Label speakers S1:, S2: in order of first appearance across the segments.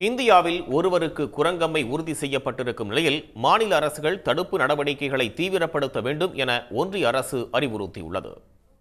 S1: இந்தியாவில் ஒருவருக்கு குரங்கம்மை உறுதி செய்யப்பட்டிருக்கும் நிலையில் மாநில அரசுகள் தடுப்பு நடவடிக்கைகளை தீவிரப்படுத்த வேண்டும் என ஒன்றிய அரசு அறிவுறுத்தியுள்ளது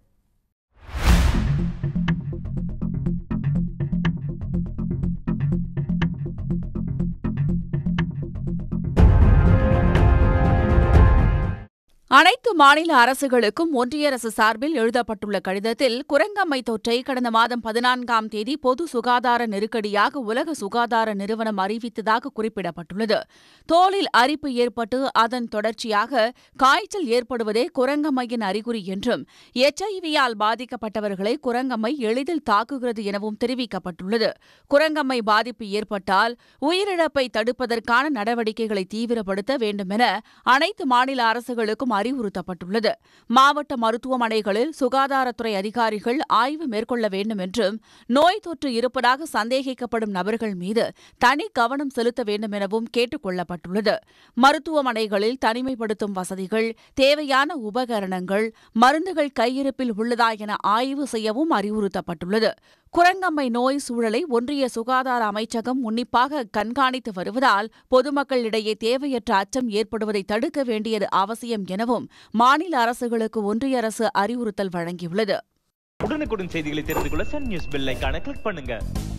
S2: அனைத்து மாநில அரசுகளுக்கும் ஒன்றிய அரசு சார்பில் எழுதப்பட்டுள்ள கடிதத்தில் குரங்கம்மை தொற்றை கடந்த மாதம் பதினான்காம் தேதி பொது சுகாதார நெருக்கடியாக உலக சுகாதார நிறுவனம் அறிவித்ததாக குறிப்பிடப்பட்டுள்ளது தோலில் அரிப்பு ஏற்பட்டு அதன் தொடர்ச்சியாக காய்ச்சல் ஏற்படுவதே குரங்கம்மையின் அறிகுறி என்றும் எச்ஐவியால் பாதிக்கப்பட்டவர்களை குரங்கம்மை எளிதில் தாக்குகிறது எனவும் தெரிவிக்கப்பட்டுள்ளது குரங்கம்மை பாதிப்பு ஏற்பட்டால் உயிரிழப்பை தடுப்பதற்கான நடவடிக்கைகளை தீவிரப்படுத்த வேண்டுமென அனைத்து மாநில அரசுகளுக்கும் அறிவுறுத்தப்பட்டுள்ளது மாவட்ட மருத்துவமனைகளில் சுகாதாரத்துறை அதிகாரிகள் ஆய்வு மேற்கொள்ள வேண்டும் என்றும் நோய் தொற்று இருப்பதாக சந்தேகிக்கப்படும் நபர்கள் மீது தனி கவனம் செலுத்த வேண்டும் எனவும் கேட்டுக் கொள்ளப்பட்டுள்ளது மருத்துவமனைகளில் தனிமைப்படுத்தும் வசதிகள் தேவையான உபகரணங்கள் மருந்துகள் கையிருப்பில் உள்ளதா என ஆய்வு செய்யவும் அறிவுறுத்தப்பட்டுள்ளது குரங்கம்மை நோய் சூழலை ஒன்றிய சுகாதார அமைச்சகம் உன்னிப்பாக கண்காணித்து வருவதால் பொதுமக்களிடையே தேவையற்ற அச்சம் ஏற்படுவதை தடுக்க வேண்டியது அவசியம் எனவும் மாநில அரசுகளுக்கு ஒன்றிய அரசு அறிவுறுத்தல் வழங்கியுள்ளது
S3: உடனுக்குடன் செய்திகளை தெரிந்து கொள்ள சன் நியூஸ் பெல் ஐகானை கிளிக் பண்ணுங்க